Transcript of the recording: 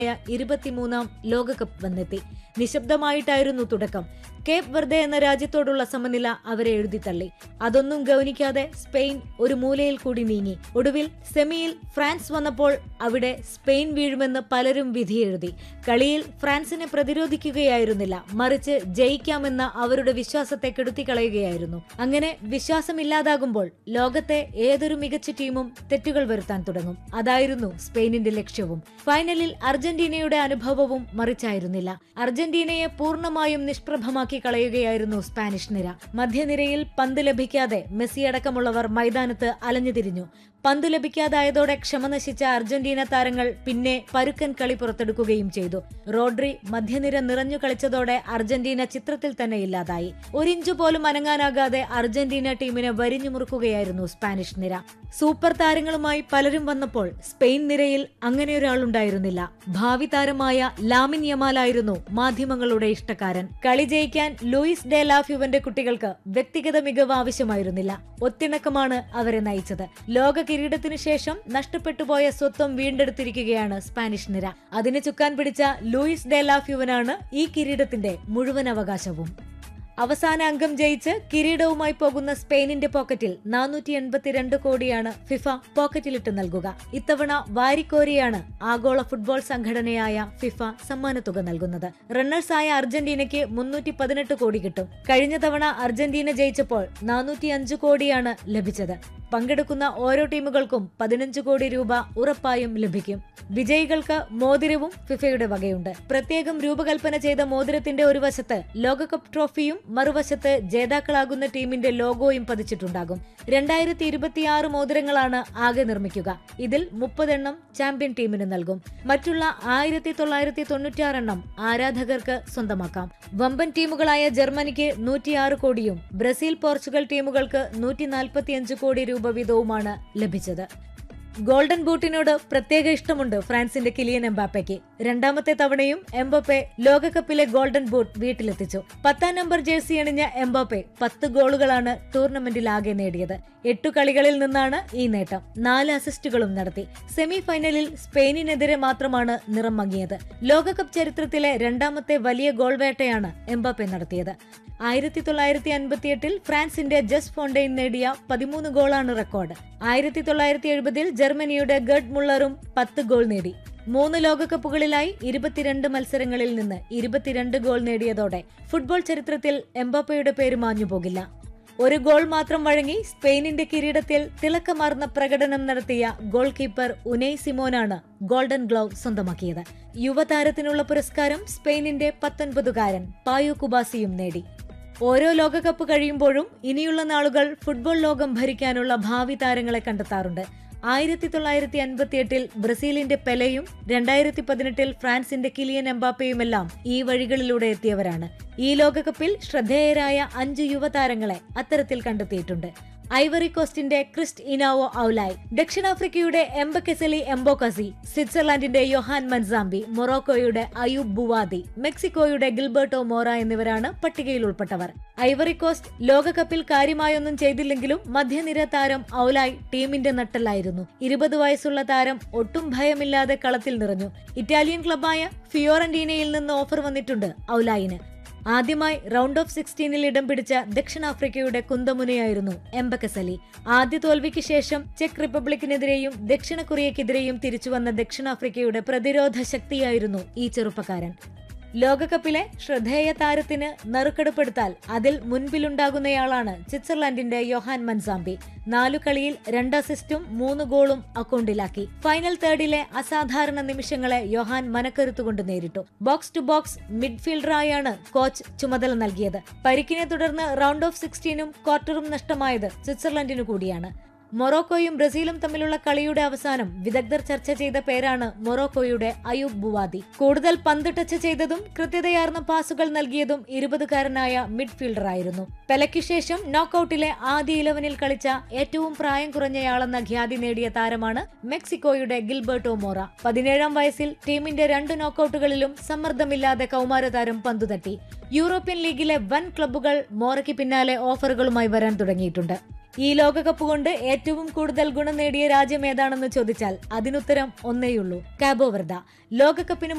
ഇരുപത്തിമൂന്നാം ലോകകപ്പ് വന്നെത്തി നിശബ്ദമായിട്ടായിരുന്നു തുടക്കം കേപ്പ് വെർദെ എന്ന രാജ്യത്തോടുള്ള സമനില അവരെ എഴുതിത്തള്ളി അതൊന്നും ഗൗനിക്കാതെ സ്പെയിൻ ഒരു മൂലയിൽ കൂടി നീങ്ങി ഒടുവിൽ സെമിയിൽ ഫ്രാൻസ് വന്നപ്പോൾ അവിടെ സ്പെയിൻ വീഴുമെന്ന് പലരും വിധിയെഴുതി കളിയിൽ ഫ്രാൻസിനെ പ്രതിരോധിക്കുകയായിരുന്നില്ല മറിച്ച് ജയിക്കാമെന്ന അവരുടെ വിശ്വാസത്തെ കെടുത്തിക്കളയുകയായിരുന്നു അങ്ങനെ വിശ്വാസമില്ലാതാകുമ്പോൾ ലോകത്തെ ഏതൊരു മികച്ച ടീമും തെറ്റുകൾ വരുത്താൻ തുടങ്ങും അതായിരുന്നു സ്പെയിനിന്റെ ലക്ഷ്യവും ഫൈനലിൽ അർജന്റീനയുടെ അനുഭവവും മറിച്ചായിരുന്നില്ല അർജന്റീനയെ പൂർണ്ണമായും നിഷ്പ്രഭമാക്കി കളയുകയായിരുന്നു സ്പാനിഷ് നിര മധ്യനിരയിൽ പന്ത് ലഭിക്കാതെ മെസ്സി അടക്കമുള്ളവർ മൈതാനത്ത് അലഞ്ഞുതിരിഞ്ഞു പന്ത് ലഭിക്കാതായതോടെ ക്ഷമ നശിച്ച അർജന്റീന താരങ്ങൾ പിന്നെ പരുക്കൻ കളി പുറത്തെടുക്കുകയും ചെയ്തു റോഡ്രി മധ്യനിര നിറഞ്ഞു കളിച്ചതോടെ അർജന്റീന ചിത്രത്തിൽ തന്നെ ഇല്ലാതായി ഒരിഞ്ചു പോലും അനങ്ങാനാകാതെ അർജന്റീന ടീമിനെ വരിഞ്ഞു മുറുക്കുകയായിരുന്നു സ്പാനിഷ് നിര സൂപ്പർ താരങ്ങളുമായി പലരും വന്നപ്പോൾ സ്പെയിൻ നിരയിൽ അങ്ങനെയൊരാളുണ്ടായിരുന്നില്ല ഭാവി താരമായ ലാമിൻ യമാലായിരുന്നു മാധ്യമങ്ങളുടെ ഇഷ്ടക്കാരൻ കളി ജയിക്കാൻ ലൂയിസ് ഡെ ലാഫ്യുവന്റെ കുട്ടികൾക്ക് വ്യക്തിഗത മികവ് ആവശ്യമായിരുന്നില്ല ഒത്തിണക്കമാണ് അവരെ നയിച്ചത് ലോക കിരീടത്തിനു ശേഷം നഷ്ടപ്പെട്ടുപോയ സ്വത്വം വീണ്ടെടുത്തിരിക്കുകയാണ് സ്പാനിഷ് നിര അതിന് ചുക്കാൻ പിടിച്ച ലൂയിസ് ഡെ ലാഫ്യുവനാണ് ഈ കിരീടത്തിന്റെ മുഴുവൻ അവകാശവും അവസാന അംഗം ജയിച്ച് കിരീടവുമായി പോകുന്ന സ്പെയിനിന്റെ പോക്കറ്റിൽ നാനൂറ്റി എൺപത്തിരണ്ട് കോടിയാണ് ഫിഫ പോക്കറ്റിലിട്ട് നൽകുക ഇത്തവണ വാരിക്കോരിയാണ് ആഗോള ഫുട്ബോൾ സംഘടനയായ ഫിഫ സമ്മാനത്തുക നൽകുന്നത് റണ്ണേഴ്സായ അർജന്റീനയ്ക്ക് മുന്നൂറ്റി പതിനെട്ട് കോടി കിട്ടും കഴിഞ്ഞ തവണ അർജന്റീന ജയിച്ചപ്പോൾ നാനൂറ്റി അഞ്ച് കോടിയാണ് ലഭിച്ചത് പങ്കെടുക്കുന്ന ഓരോ ടീമുകൾക്കും പതിനഞ്ച് കോടി രൂപ ഉറപ്പായും ലഭിക്കും വിജയികൾക്ക് മോതിരവും ഫിഫയുടെ വകയുണ്ട് പ്രത്യേകം രൂപകൽപ്പന ചെയ്ത മോതിരത്തിന്റെ ഒരു വശത്ത് ലോകകപ്പ് ട്രോഫിയും മറുവശത്ത് ജേതാക്കളാകുന്ന ടീമിന്റെ ലോഗോയും പതിച്ചിട്ടുണ്ടാകും രണ്ടായിരത്തി ഇരുപത്തിയാറ് മോതിരങ്ങളാണ് ആകെ നിർമ്മിക്കുക ഇതിൽ മുപ്പതെണ്ണം ചാമ്പ്യൻ ടീമിന് നൽകും മറ്റുള്ള ആയിരത്തി തൊള്ളായിരത്തി തൊണ്ണൂറ്റിയാറെണ്ണം ആരാധകർക്ക് സ്വന്തമാക്കാം വമ്പൻ ടീമുകളായ ജർമ്മനിക്ക് നൂറ്റിയാറ് കോടിയും ബ്രസീൽ പോർച്ചുഗൽ ടീമുകൾക്ക് നൂറ്റി നാൽപ്പത്തിയഞ്ച് കോടി രൂപ വീതവുമാണ് ലഭിച്ചത് ഗോൾഡൻ ബൂട്ടിനോട് പ്രത്യേക ഇഷ്ടമുണ്ട് ഫ്രാൻസിന്റെ കിലിയൻ എംബാപ്പയ്ക്ക് രണ്ടാമത്തെ തവണയും എംബാപ്പെ ലോകകപ്പിലെ ഗോൾഡൻ ബൂട്ട് വീട്ടിലെത്തിച്ചു പത്താം നമ്പർ ജേഴ്സി അണിഞ്ഞ എംബാപ്പെ പത്ത് ഗോളുകളാണ് ടൂർണമെന്റിൽ ആകെ നേടിയത് എട്ടു കളികളിൽ നിന്നാണ് ഈ നേട്ടം നാല് അസിസ്റ്റുകളും നടത്തി സെമി ഫൈനലിൽ സ്പെയിനിനെതിരെ മാത്രമാണ് നിറം മങ്ങിയത് ലോകകപ്പ് ചരിത്രത്തിലെ രണ്ടാമത്തെ വലിയ ഗോൾ വേട്ടയാണ് എംബാപ്പെ നടത്തിയത് ആയിരത്തി തൊള്ളായിരത്തി അൻപത്തിയെട്ടിൽ ഫ്രാൻസിന്റെ ജസ് ഫോണ്ടെയിൻ നേടിയ പതിമൂന്ന് ഗോളാണ് റെക്കോർഡ് ആയിരത്തി തൊള്ളായിരത്തി എഴുപതിൽ ജർമ്മനിയുടെ ഗഡ് മുള്ളറും പത്ത് ഗോൾ നേടി മൂന്ന് ലോകകപ്പുകളിലായി ഇരുപത്തിരണ്ട് മത്സരങ്ങളിൽ നിന്ന് ഇരുപത്തിരണ്ട് ഗോൾ നേടിയതോടെ ഫുട്ബോൾ ചരിത്രത്തിൽ എംബാപ്പയുടെ പേര് മാഞ്ഞുപോകില്ല ഒരു ഗോൾ മാത്രം വഴങ്ങി സ്പെയിനിന്റെ കിരീടത്തിൽ തിളക്കമാർന്ന പ്രകടനം നടത്തിയ ഗോൾ കീപ്പർ ഉനൈ സിമോനാണ് ഗോൾഡൻ ഗ്ലൗ സ്വന്തമാക്കിയത് യുവതാരത്തിനുള്ള പുരസ്കാരം സ്പെയിനിന്റെ പത്തൊൻപതുകാരൻ പായോ കുബാസിയും നേടി ഓരോ ലോകകപ്പ് കഴിയുമ്പോഴും ഇനിയുള്ള നാളുകൾ ഫുട്ബോൾ ലോകം ഭരിക്കാനുള്ള ഭാവി താരങ്ങളെ കണ്ടെത്താറുണ്ട് ആയിരത്തി തൊള്ളായിരത്തി അൻപത്തിയെട്ടിൽ ബ്രസീലിന്റെ പെലയും രണ്ടായിരത്തി പതിനെട്ടിൽ ഫ്രാൻസിന്റെ കിലിയൻ എംബാപ്പയുമെല്ലാം ഈ വഴികളിലൂടെ എത്തിയവരാണ് ഈ ലോകകപ്പിൽ ശ്രദ്ധേയരായ അഞ്ച് യുവതാരങ്ങളെ അത്തരത്തിൽ കണ്ടെത്തിയിട്ടുണ്ട് ഐവറി കോസ്റ്റിന്റെ ക്രിസ്റ്റ് ഇനാവോ ഔലായ് ദക്ഷിണാഫ്രിക്കയുടെ എംബക്കെസലി എംബോകസി സ്വിറ്റ്സർലാൻഡിന്റെ യൊഹാൻ മൻസാംബി മൊറോക്കോയുടെ അയൂബ് ബുവാദി മെക്സിക്കോയുടെ ഗിൽബർട്ടോ മോറ എന്നിവരാണ് പട്ടികയിൽ ഉൾപ്പെട്ടവർ ഐവറി കോസ്റ്റ് ലോകകപ്പിൽ കാര്യമായൊന്നും ചെയ്തില്ലെങ്കിലും മധ്യനിര താരം ഔലായ് ടീമിന്റെ നട്ടലായിരുന്നു ഇരുപത് വയസ്സുള്ള താരം ഒട്ടും ഭയമില്ലാതെ കളത്തിൽ നിറഞ്ഞു ഇറ്റാലിയൻ ക്ലബായ ഫിയോറന്റീനയിൽ നിന്ന് ഓഫർ വന്നിട്ടുണ്ട് ഔലായിന് ആദ്യമായി റൗണ്ട് ഓഫ് സിക്സ്റ്റീനിൽ ഇടം പിടിച്ച ദക്ഷിണാഫ്രിക്കയുടെ കുന്തമുനയായിരുന്നു എംബക്കസലി ആദ്യ തോൽവിക്ക് ശേഷം ചെക്ക് റിപ്പബ്ലിക്കിനെതിരെയും ദക്ഷിണ കൊറിയക്കെതിരെയും തിരിച്ചുവന്ന ദക്ഷിണാഫ്രിക്കയുടെ പ്രതിരോധ ശക്തിയായിരുന്നു ഈ ചെറുപ്പക്കാരൻ ലോകകപ്പിലെ ശ്രദ്ധേയ താരത്തിന് നറുക്കെടുപ്പെടുത്താൽ അതിൽ മുൻപിലുണ്ടാകുന്നയാളാണ് സ്വിറ്റ്സർലാൻഡിന്റെ യൊഹാൻ മൻസാംബി നാലു കളിയിൽ രണ്ട് അസിസ്റ്റും മൂന്ന് ഗോളും അക്കൗണ്ടിലാക്കി ഫൈനൽ തേർഡിലെ അസാധാരണ നിമിഷങ്ങളെ യൊഹാൻ മനക്കരുത്തുകൊണ്ട് നേരിട്ടു ബോക്സ് ടു ബോക്സ് മിഡ്ഫീൽഡറായാണ് കോച്ച് ചുമതല നൽകിയത് പരിക്കിനെ തുടർന്ന് റൗണ്ട് ഓഫ് സിക്സ്റ്റീനും ക്വാർട്ടറും നഷ്ടമായത് സ്വിറ്റ്സർലൻഡിനു കൂടിയാണ് മൊറോക്കോയും ബ്രസീലും തമ്മിലുള്ള കളിയുടെ അവസാനം വിദഗ്ധർ ചർച്ച ചെയ്ത പേരാണ് മൊറോക്കോയുടെ അയൂബ് ബുവാദി കൂടുതൽ പന്ത് ടച്ച് ചെയ്തതും കൃത്യതയാർന്ന പാസുകൾ നൽകിയതും ഇരുപതുകാരനായ മിഡ്ഫീൽഡറായിരുന്നു പെലയ്ക്കു ശേഷം നോക്കൌട്ടിലെ ആദ്യ ഇലവനിൽ കളിച്ച ഏറ്റവും പ്രായം കുറഞ്ഞയാളെന്ന ഖ്യാതി നേടിയ താരമാണ് മെക്സിക്കോയുടെ ഗിൽബർട്ടോ മോറ പതിനേഴാം വയസ്സിൽ ടീമിന്റെ രണ്ട് നോക്കൌട്ടുകളിലും സമ്മർദ്ദമില്ലാതെ കൗമാരതാരം പന്തുതട്ടി യൂറോപ്യൻ ലീഗിലെ വൻ ക്ലബ്ബുകൾ മോറയ്ക്ക് പിന്നാലെ ഓഫറുകളുമായി വരാൻ തുടങ്ങിയിട്ടുണ്ട് ഈ ലോകകപ്പ് കൊണ്ട് ഏറ്റവും കൂടുതൽ ഗുണം നേടിയ രാജ്യം ഏതാണെന്ന് ചോദിച്ചാൽ അതിനുത്തരം ഒന്നേയുള്ളൂ കാബോ വെർദ ലോകകപ്പിന്